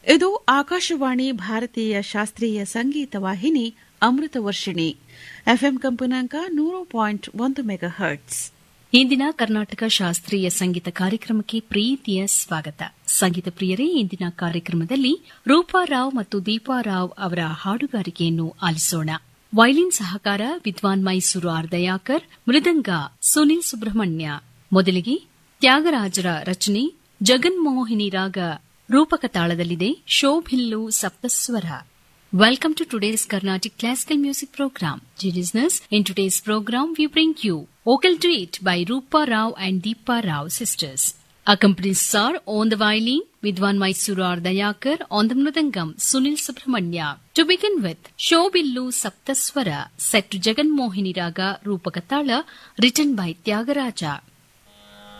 ಇದು ಆಕಾಶವಾಣಿ ಭಾರತೀಯ ಶಾಸ್ತ್ರೀಯ ಸಂಗೀತ ವಾಹಿನಿ ಅಮೃತ ವರ್ಷಿಣಿ ಎಫ್ಎಂ ಕಂಪನಾಂಕ ನೂರು ಪಾಯಿಂಟ್ ಒಂದು ಮೆಗಾ ಹರ್ಟ್ಸ್ ಇಂದಿನ ಕರ್ನಾಟಕ ಶಾಸ್ತ್ರೀಯ ಸಂಗೀತ ಕಾರ್ಯಕ್ರಮಕ್ಕೆ ಪ್ರೀತಿಯ ಸ್ವಾಗತ ಸಂಗೀತ ಪ್ರಿಯರೇ ಇಂದಿನ ಕಾರ್ಯಕ್ರಮದಲ್ಲಿ ರೂಪಾರಾವ್ ಮತ್ತು ದೀಪಾರಾವ್ ಅವರ ಹಾಡುಗಾರಿಕೆಯನ್ನು ಆಲಿಸೋಣ ವೈಲಿನ್ ಸಹಕಾರ ವಿದ್ವಾನ್ ಮೈಸೂರು ಆರ್ ದಯಾಕರ್ ಮೃದಂಗ ಸುನಿಲ್ ಸುಬ್ರಹ್ಮಣ್ಯ ಮೊದಲಿಗೆ ತ್ಯಾಗರಾಜರ ರಚನೆ ಜಗನ್ಮೋಹಿನಿ ರಾಗ ರೂಪಕ ತಾಳದಲ್ಲಿದೆ ಶೋಭಿಲ್ಲು ಸಪ್ತಸ್ವರ Welcome to today's Carnatic Classical Music Program. Dear listeners, in today's program we bring you Vocal Duet by Rupa Rao and Deepa Rao sisters. Accompanists are on the violin Vidwan Mysuru Dayakar, on the mridangam Sunil Subramanya. To begin with, Shobillu Saptaswara set to Jagan Mohini Raga Rupakatala written by Tyagaraja.